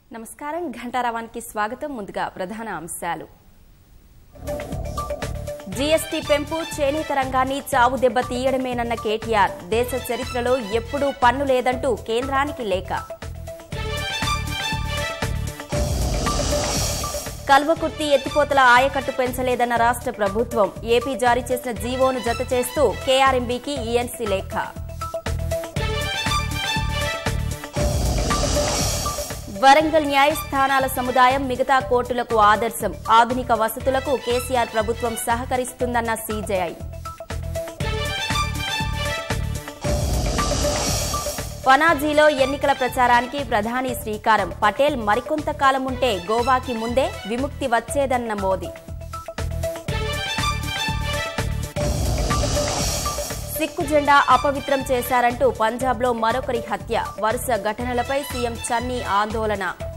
నమస్కారం ఘంటారావానికి స్వాగతం ముందుగా ప్రధాన అంశాలు జీఎస్టీ పెంపు చేనేత రంగాన్ని చావు దెబ్బ తీయడమేనన్న కేటీఆర్ దేశ చరిత్రలో ఎప్పుడూ పన్ను లేదంటూ కేంద్రానికి లేఖ కల్వకుర్తి ఎత్తిపోతల ఆయకట్టు పెంచలేదన్న రాష్ట్ర ప్రభుత్వం ఏపీ జారీ చేసిన జీవోను జత చేస్తూ కేఆర్ఎంబీకి ఈఎన్సీ లేఖ వరంగల్ న్యాయస్థానాల సముదాయం మిగతా కోర్టులకు ఆదర్శం ఆధునిక వసతులకు కేసీఆర్ ప్రభుత్వం సహకరిస్తుందన్న సీజేఐ పనాజీలో ఎన్నికల ప్రచారానికి ప్రధాని శ్రీకారం పటేల్ మరికొంతకాలం ఉంటే గోవాకి ముందే విముక్తి వచ్చేదన్న మోదీ సిక్కు జెండా అపవిత్రం చేశారంటూ పంజాబ్లో మరొకరి హత్య వరుస ఘటనలపై సీఎం చన్నీ ఆందోళన